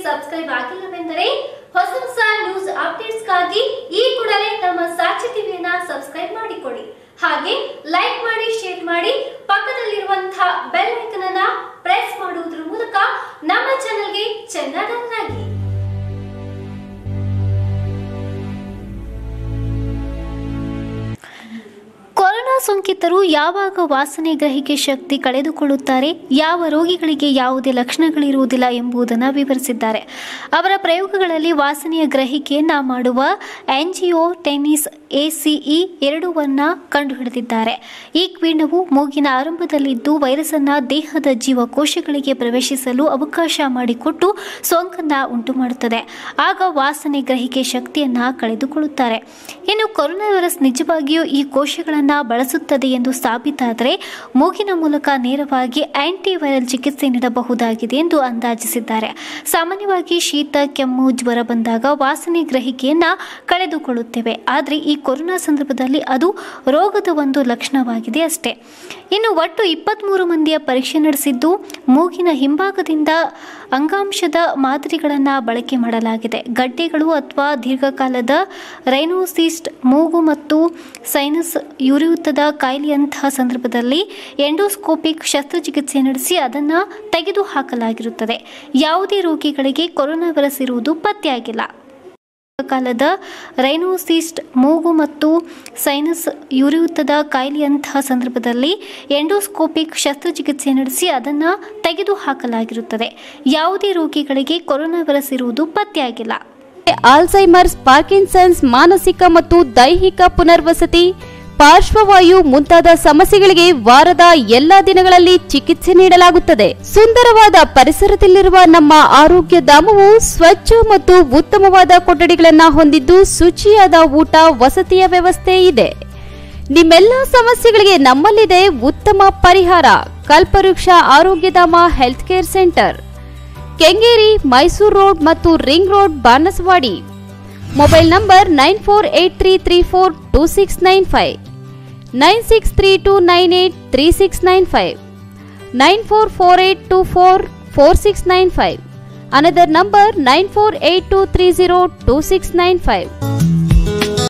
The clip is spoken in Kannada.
ಸಬ್ಸ್ಕ್ರೈಬ್ ಆಗಿಲ್ಲವೆಂದರೆ ಹೊಸ ಹೊಸ ನ್ಯೂಸ್ ಅಪ್ಡೇಟ್ಸ್ಗಾಗಿ ಈ ಕೂಡಲೇ ನಮ್ಮ ಸಾಕ್ಷಿ ಟಿವಿಯನ್ನ ಸಬ್ಸ್ಕ್ರೈಬ್ ಮಾಡಿಕೊಳ್ಳಿ ಹಾಗೆ ಲೈಕ್ ಮಾಡಿ ಶೇರ್ ಮಾಡಿ ಪಕ್ಕದಲ್ಲಿರುವಂತಹ ಬೆಲ್ ಐಕನ್ ಅನ್ನ ಪ್ರೆಸ್ ಮಾಡುವುದರ ಮೂಲಕ ನಮ್ಮ ಚಾನೆಲ್ಗೆ ಚೆನ್ನಡನ್ನಾಗಿ ಕೊರೋನಾ ಸೋಂಕಿತರು ಯಾವಾಗ ವಾಸನೆ ಗ್ರಹಿಕೆ ಶಕ್ತಿ ಕಳೆದುಕೊಳ್ಳುತ್ತಾರೆ ಯಾವ ರೋಗಿಗಳಿಗೆ ಯಾವುದೇ ಲಕ್ಷಣಗಳಿರುವುದಿಲ್ಲ ಎಂಬುದನ್ನು ವಿವರಿಸಿದ್ದಾರೆ ಅವರ ಪ್ರಯೋಗಗಳಲ್ಲಿ ವಾಸನೆಯ ಗ್ರಹಿಕೆಯನ್ನ ಮಾಡುವ ಆಂಜಿಯೋ ಟೆನ್ನಿಸ್ ಎಸಿಇ ಎರಡೂವನ್ನ ಕಂಡುಹಿಡಿದಿದ್ದಾರೆ ಈ ಕಿಣ್ವವು ಮೂಗಿನ ಆರಂಭದಲ್ಲಿದ್ದು ವೈರಸ್ ಅನ್ನ ದೇಹದ ಜೀವಕೋಶಗಳಿಗೆ ಪ್ರವೇಶಿಸಲು ಅವಕಾಶ ಮಾಡಿಕೊಟ್ಟು ಸೋಂಕನ್ನ ಉಂಟು ಮಾಡುತ್ತದೆ ಆಗ ವಾಸನೆ ಗ್ರಹಿಕೆ ಶಕ್ತಿಯನ್ನ ಕಳೆದುಕೊಳ್ಳುತ್ತಾರೆ ಇನ್ನು ಕೊರೋನಾ ವೈರಸ್ ನಿಜವಾಗಿಯೂ ಈ ಕೋಶಗಳನ್ನು ಬಳಸುತ್ತದೆ ಎಂದು ಸಾಬೀತಾದರೆ ಮೂಗಿನ ಮೂಲಕ ನೇರವಾಗಿ ಆಂಟಿವೈರಲ್ ಚಿಕಿತ್ಸೆ ನೀಡಬಹುದಾಗಿದೆ ಎಂದು ಅಂದಾಜಿಸಿದ್ದಾರೆ ಸಾಮಾನ್ಯವಾಗಿ ಶೀತ ಕೆಮ್ಮು ಜ್ವರ ಬಂದಾಗ ವಾಸನೆ ಗ್ರಹಿಕೆಯನ್ನ ಕಳೆದುಕೊಳ್ಳುತ್ತೇವೆ ಆದರೆ ಈ ಕೊರೋನಾ ಸಂದರ್ಭದಲ್ಲಿ ಅದು ರೋಗದ ಒಂದು ಲಕ್ಷಣವಾಗಿದೆ ಅಷ್ಟೇ ಇನ್ನು ಒಟ್ಟು ಇಪ್ಪತ್ತ್ಮೂರು ಮಂದಿಯ ಪರೀಕ್ಷೆ ನಡೆಸಿದ್ದು ಮೂಗಿನ ಹಿಂಭಾಗದಿಂದ ಅಂಗಾಂಶದ ಮಾದರಿಗಳನ್ನು ಬಳಕೆ ಮಾಡಲಾಗಿದೆ ಗಡ್ಡೆಗಳು ಅಥವಾ ದೀರ್ಘಕಾಲದ ರೈನೋಸಿಸ್ಟ್ ಮೂಗು ಮತ್ತು ಸೈನಸ್ ಯುರಿಯುತ್ತದ ಕಾಯಿಲೆಯಂತಹ ಸಂದರ್ಭದಲ್ಲಿ ಎಂಡೋಸ್ಕೋಪಿಕ್ ಶಸ್ತ್ರಚಿಕಿತ್ಸೆ ನಡೆಸಿ ಅದನ್ನು ತೆಗೆದುಹಾಕಲಾಗಿರುತ್ತದೆ ಯಾವುದೇ ರೋಗಿಗಳಿಗೆ ಕೊರೋನಾ ವೈರಸ್ ಇರುವುದು ಪತ್ತೆಯಾಗಿಲ್ಲ ಕಾಲದ ರೈನೋಸಿಸ್ಟ್ ಮೂಗು ಮತ್ತು ಸೈನಸ್ ಯುರಿಯುತ್ತದ ಕಾಯಿಲೆಯಂತಹ ಸಂದರ್ಭದಲ್ಲಿ ಎಂಡೋಸ್ಕೋಪಿಕ್ ಶಸ್ತ್ರಚಿಕಿತ್ಸೆ ನಡೆಸಿ ಅದನ್ನು ತೆಗೆದುಹಾಕಲಾಗಿರುತ್ತದೆ ಯಾವುದೇ ರೋಗಿಗಳಿಗೆ ಕೊರೋನಾ ವೈರಸ್ ಇರುವುದು ಪತ್ತೆಯಾಗಿಲ್ಲ ಆಲ್ಝೈಮರ್ಸ್ ಪಾರ್ಕಿನ್ಸನ್ಸ್ ಮಾನಸಿಕ ಮತ್ತು ದೈಹಿಕ ಪುನರ್ವಸತಿ ಪಾರ್ಶ್ವವಾಯು ಮುಂತಾದ ಸಮಸ್ಯೆಗಳಿಗೆ ವಾರದ ಎಲ್ಲಾ ದಿನಗಳಲ್ಲಿ ಚಿಕಿತ್ಸೆ ನೀಡಲಾಗುತ್ತದೆ ಸುಂದರವಾದ ಪರಿಸರದಲ್ಲಿರುವ ನಮ್ಮ ಆರೋಗ್ಯ ಧಾಮವು ಸ್ವಚ್ಛ ಮತ್ತು ಉತ್ತಮವಾದ ಕೊಠಡಿಗಳನ್ನು ಹೊಂದಿದ್ದು ಶುಚಿಯಾದ ಊಟ ವಸತಿಯ ವ್ಯವಸ್ಥೆ ಇದೆ ನಿಮ್ಮೆಲ್ಲ ಸಮಸ್ಯೆಗಳಿಗೆ ನಮ್ಮಲ್ಲಿದೆ ಉತ್ತಮ ಪರಿಹಾರ Kalpavriksha Arogyadhama health care centre Kengeri Mysuru road ಮತ್ತು ring road Banaswadi mobile number nine four eight three three four two six nine five nine six three two nine eight three six nine five nine four four eight two four four six nine five another number nine four eight two three zero two six nine five